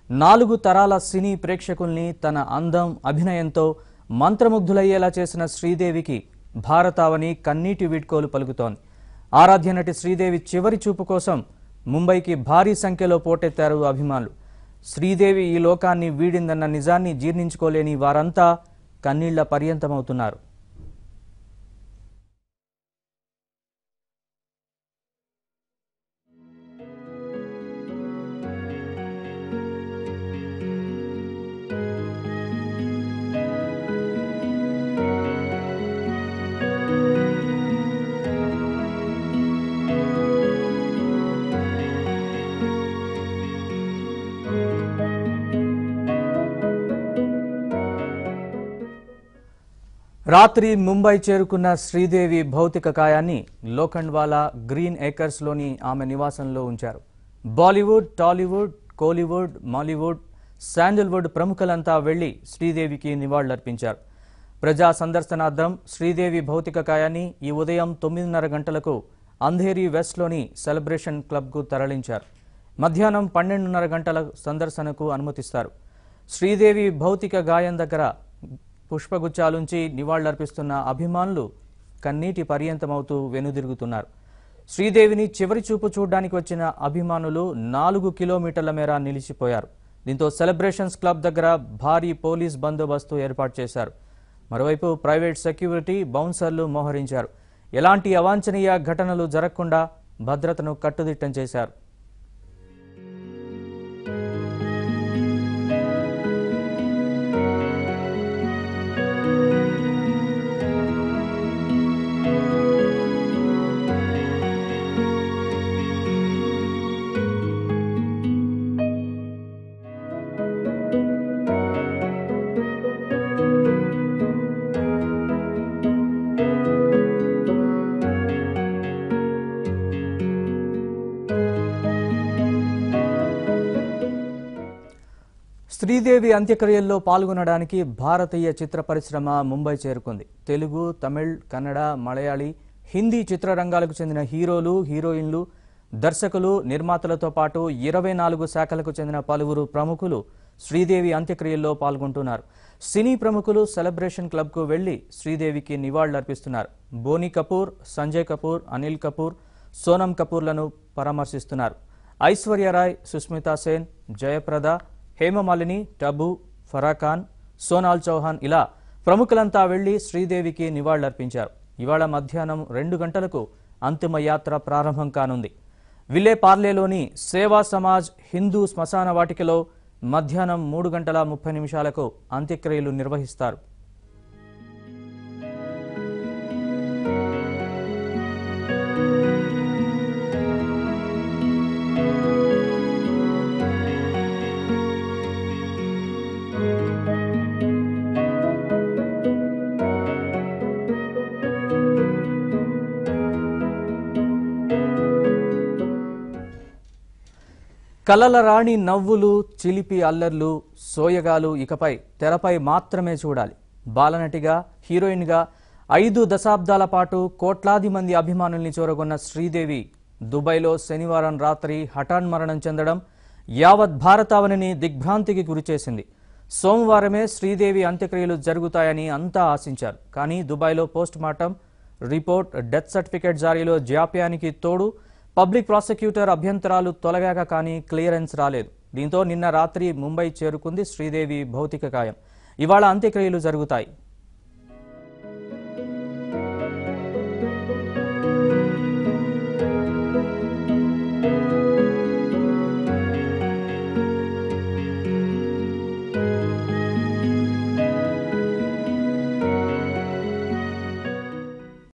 నాలుగు తరాల సినీ ప్రేక్షకుల్ని తన అందం అభినయంతో మంత్రముగ్ధులయ్యేలా చేసిన శ్రీదేవికి భారతావని కన్నీటి వీడ్కోలు పలుకుతోంది ఆరాధ్య నటి శ్రీదేవి చివరి చూపు కోసం ముంబైకి భారీ సంఖ్యలో పోటెత్తారు అభిమానులు శ్రీదేవి ఈ లోకాన్ని వీడిందన్న నిజాన్ని జీర్ణించుకోలేని వారంతా కన్నీళ్ల పర్యంతమవుతున్నారు రాత్రి ముంబై చేరుకున్న శ్రీదేవి భౌతిక కాయాన్ని లోఖండ్వాలా గ్రీన్ ఏకర్స్లోని ఆమె నివాసంలో ఉంచారు Bollywood Tollywood Kollywood Mollywood Sandalwood ప్రముఖులంతా వెళ్లి శ్రీదేవికి నివాళులర్పించారు ప్రజా సందర్శనార్థం శ్రీదేవి భౌతిక కాయాన్ని ఈ ఉదయం తొమ్మిదిన్నర గంటలకు అంధేరి వెస్ట్లోని సెలబ్రేషన్ క్లబ్కు తరలించారు మధ్యాహ్నం పన్నెండున్నర గంటల సందర్శనకు అనుమతిస్తారు శ్రీదేవి భౌతిక గాయం దగ్గర పుష్పగుచ్చాలుంచి నివాళులర్పిస్తున్న అభిమానులు కన్నీటి పర్యంతమవుతూ వెనుదిరుగుతున్నారు శ్రీదేవిని చివరి చూపు చూడడానికి వచ్చిన అభిమానులు నాలుగు కిలోమీటర్ల మేర నిలిచిపోయారు దీంతో సెలబ్రేషన్స్ క్లబ్ దగ్గర భారీ పోలీస్ బందోబస్తు ఏర్పాటు చేశారు మరోవైపు ప్రైవేట్ సెక్యూరిటీ బౌన్సర్లు మోహరించారు ఎలాంటి అవాంఛనీయ ఘటనలు జరగకుండా భద్రతను కట్టుదిట్టం చేశారు శ్రీదేవి అంత్యక్రియల్లో పాల్గొనడానికి భారతీయ చిత్ర పరిశ్రమ ముంబై చేరుకుంది తెలుగు తమిళ్ కన్నడ మలయాళీ హిందీ చిత్రరంగాలకు చెందిన హీరోలు హీరోయిన్లు దర్శకులు నిర్మాతలతో పాటు ఇరవై నాలుగు శాఖలకు చెందిన పలువురు ప్రముఖులు శ్రీదేవి అంత్యక్రియల్లో పాల్గొంటున్నారు సినీ ప్రముఖులు సెలబ్రేషన్ క్లబ్కు వెళ్లి శ్రీదేవికి నివాళులర్పిస్తున్నారు బోనీ కపూర్ సంజయ్ కపూర్ అనిల్ కపూర్ సోనం కపూర్లను పరామర్శిస్తున్నారు ఐశ్వర్యరాయ్ సుస్మితా సేన్ జయప్రద హేమమాలిని టబు ఫరాఖాన్ సోనాల్ చౌహాన్ ఇలా ప్రముఖులంతా వెళ్లి శ్రీదేవికి నివాళులర్పించారు ఇవాళ మధ్యాహ్నం రెండు గంటలకు అంతిమ యాత్ర ప్రారంభం కానుంది విలే పార్లేలోని సేవా సమాజ్ హిందూ శ్మశాన వాటికలో మధ్యాహ్నం మూడు గంటల ముప్పై నిమిషాలకు అంత్యక్రియలు నిర్వహిస్తారు కలల రాణి నవ్వులు చిలిపి అల్లర్లు సోయగాలు ఇకపై తెరపై మాత్రమే చూడాలి బాలనటిగా హీరోయిన్గా ఐదు దశాబ్దాల పాటు కోట్లాది మంది అభిమానుల్ని చూరగొన్న శ్రీదేవి దుబాయ్లో శనివారం రాత్రి హఠాన్మరణం చెందడం యావత్ భారతావనిని దిగ్భ్రాంతికి గురిచేసింది సోమవారమే శ్రీదేవి అంత్యక్రియలు జరుగుతాయని అంతా ఆశించారు కానీ దుబాయ్లో post mortem report death certificate జారీలో జాప్యానికి తోడు పబ్లిక్ ప్రాసిక్యూటర్ అభ్యంతరాలు తొలగాక కానీ క్లియరెన్స్ రాలేదు దీంతో నిన్న రాత్రి ముంబై చేరుకుంది శ్రీదేవి భౌతిక కాయం ఇవాళ అంత్యక్రియలు జరుగుతాయి